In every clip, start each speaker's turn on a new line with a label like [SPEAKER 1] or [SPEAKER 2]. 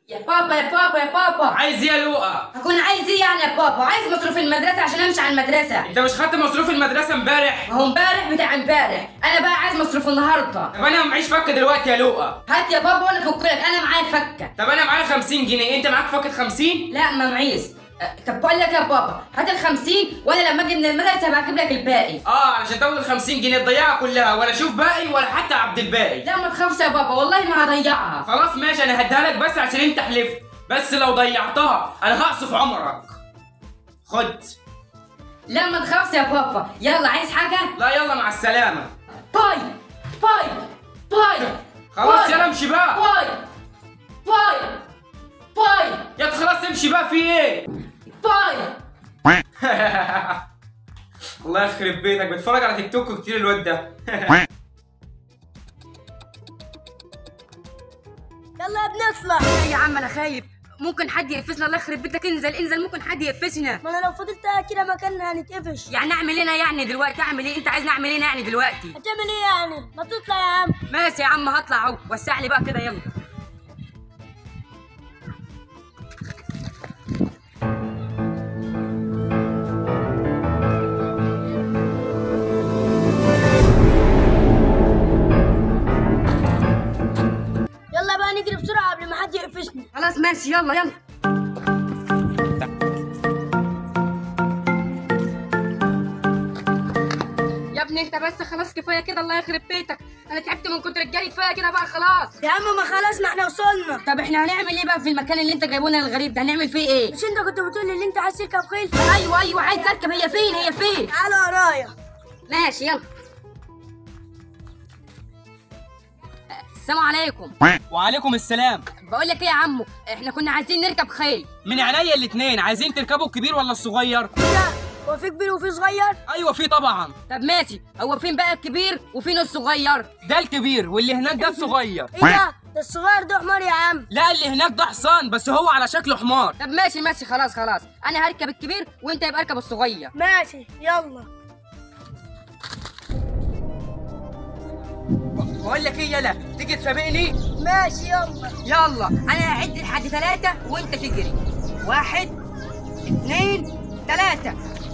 [SPEAKER 1] يا بابا يا بابا يا بابا
[SPEAKER 2] عايز ايه يا لؤى
[SPEAKER 1] هكون عايز ايه يعني يا بابا عايز مصروف المدرسة عشان امشي على المدرسة
[SPEAKER 2] انت مش خدت مصروف المدرسه امبارح
[SPEAKER 1] ما هو امبارح بتاع امبارح انا بقى عايز مصروف النهارده
[SPEAKER 2] طب انا معيش فكه دلوقتي يا لؤى
[SPEAKER 1] هات يا بابا وانا افك لك انا معايا فكة
[SPEAKER 2] طب انا معايا 50 جنيه انت معاك فكه 50
[SPEAKER 1] لا ما معيش أه، طب بقول لك يا بابا هات ال 50 وانا لما اجي من المدرسة هبقى اجيب لك الباقي
[SPEAKER 2] اه علشان تاخد ال 50 جنيه تضيعها كلها ولا اشوف باقي ولا حتى عبد الباقي
[SPEAKER 1] لا ما تخافش يا بابا والله ما هضيعها
[SPEAKER 2] خلاص ماشي انا هديها لك بس عشان انت حلفت بس لو ضيعتها انا هقصف عمرك خد
[SPEAKER 1] لا ما تخافش يا بابا يلا عايز حاجة
[SPEAKER 2] لا يلا مع السلامه
[SPEAKER 1] باي باي باي
[SPEAKER 2] خلاص
[SPEAKER 1] باي.
[SPEAKER 2] يلا امشي بقى
[SPEAKER 1] باي باي باي
[SPEAKER 2] يا خلاص امشي بقى في ايه
[SPEAKER 1] باي
[SPEAKER 2] الله يخرب بيتك بتفرج على تيك توك كتير الواد ده
[SPEAKER 3] يلا يا ابني اطلع
[SPEAKER 1] يا عم انا خايف ممكن حد يقفشنا الله يخرب بيتك انزل انزل ممكن حد يقفشنا
[SPEAKER 3] ما انا لو فضلت قاعد كده مكاننا هنتقفش
[SPEAKER 1] يعني اعمل انا يعني دلوقتي اعمل ايه انت عايز نعمل ايه يعني دلوقتي
[SPEAKER 3] هتعمل ايه يعني ما تطلع يا عم
[SPEAKER 1] ماشي يا عم هطلع اهو وسع لي بقى كده يلا
[SPEAKER 3] يلا بقى نجري بسرعه قبل ما حد يقفشنا
[SPEAKER 1] خلاص ماشي يلا يلا يا ابني انت بس خلاص كفايه كده الله يخرب بيتك انا تعبت من كتر الجري كفايه كده بقى خلاص
[SPEAKER 3] يا عم ما خلاص ما احنا وصلنا
[SPEAKER 1] طب احنا هنعمل ايه بقى في المكان اللي انت جايبونا الغريب ده هنعمل فيه ايه
[SPEAKER 3] مش انت كنت بتقول لي ان انت عايز تركب خيل
[SPEAKER 1] ايوه ايوه عايز اركب هي فين هي فين
[SPEAKER 3] تعالى ورايا
[SPEAKER 1] ماشي يلا السلام عليكم
[SPEAKER 2] وعليكم السلام
[SPEAKER 1] بقول لك ايه يا عمو احنا كنا عايزين نركب خيل
[SPEAKER 2] من عينيا الاتنين عايزين تركبوا الكبير ولا الصغير
[SPEAKER 3] لا هو في كبير وفي صغير
[SPEAKER 2] ايوه في طبعا
[SPEAKER 1] طب ماشي هو فين بقى الكبير وفين الصغير
[SPEAKER 2] ده الكبير واللي هناك ده الصغير
[SPEAKER 3] ايه ده ده الصغير ده حمار يا عم
[SPEAKER 2] لا اللي هناك ده حصان بس هو على شكله حمار
[SPEAKER 1] طب ماشي ماشي خلاص خلاص انا هركب الكبير وانت يبقى اركب الصغير
[SPEAKER 3] ماشي يلا
[SPEAKER 2] بقول لك ايه يلا تيجي تسابقني
[SPEAKER 3] ماشي يلا
[SPEAKER 1] يلا انا هعد لحد ثلاثة وانت تجري واحد اثنين ثلاثة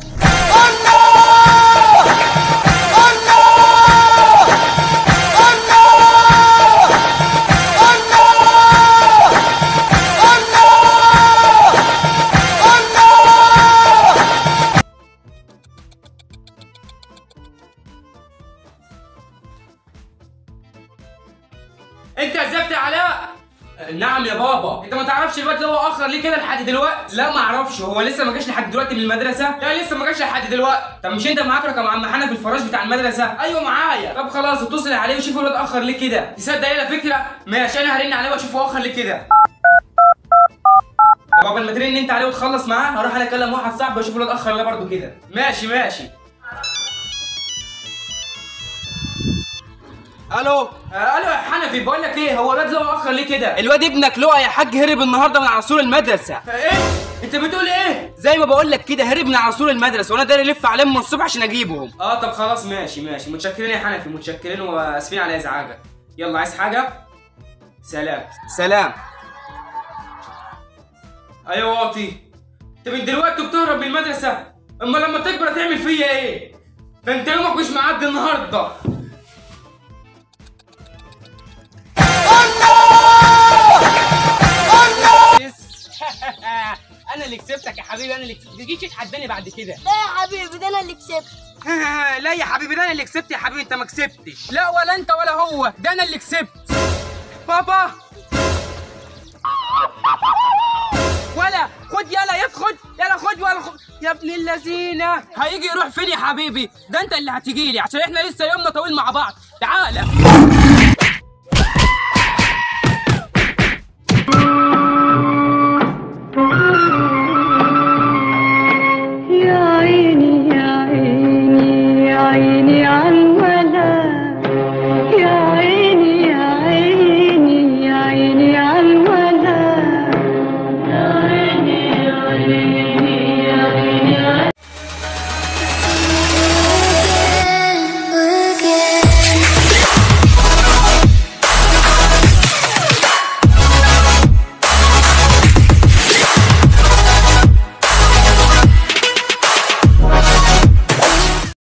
[SPEAKER 2] انت زفت يا علاء نعم يا بابا انت ما تعرفش الواد اللي هو اخر ليه كده لحد دلوقتي لا ما اعرفش هو لسه ما جاش لحد دلوقتي من المدرسه لا لسه ما جاش لحد دلوقتي طب مش انت معاك رقم عم حنفي الفراش بتاع المدرسه ايوه معايا طب خلاص اتصل عليه وشوف الواد اخر ليه كده تصدق ايه فكره ماشي انا هرن عليه واشوفه اخر ليه كده طب قبل ما ترن انت عليه وتخلص معاه هروح انا اكلم واحد صاحبي واشوف الواد اخر ليه برضه كده ماشي ماشي الو آه، الو يا حنفي بقول لك ايه هو الواد لو اخر ليه كده الواد ابنك لؤى يا حاج هرب النهارده من عصور المدرسه ايه انت بتقول ايه زي ما بقول لك كده هرب من عصور المدرسه وانا داري الف عليهم من الصبح عشان اجيبهم اه طب خلاص ماشي ماشي متشكرين يا حنفي متشكرين واسفين على ازعاجك يلا عايز حاجه سلام سلام ايوه واطي انت من دلوقتي بتهرب من المدرسه اما لما تكبر هتعمل فيا ايه ده انت يومك مش معدي النهارده انا اللي كسبتك يا حبيبي انا اللي كسبت تجيش تتحداني بعد كده
[SPEAKER 3] لا يا حبيبي ده انا اللي كسبت
[SPEAKER 2] لا يا حبيبي ده انا اللي كسبت يا حبيبي انت ما كسبتش لا ولا انت ولا هو ده انا اللي كسبت بابا ولا خد يلا يا خد يلا خد ولا خد يا ابن اللذينه هيجي يروح فين يا حبيبي ده انت اللي هتيجي لي عشان احنا لسه يومنا طويل مع بعض تعالى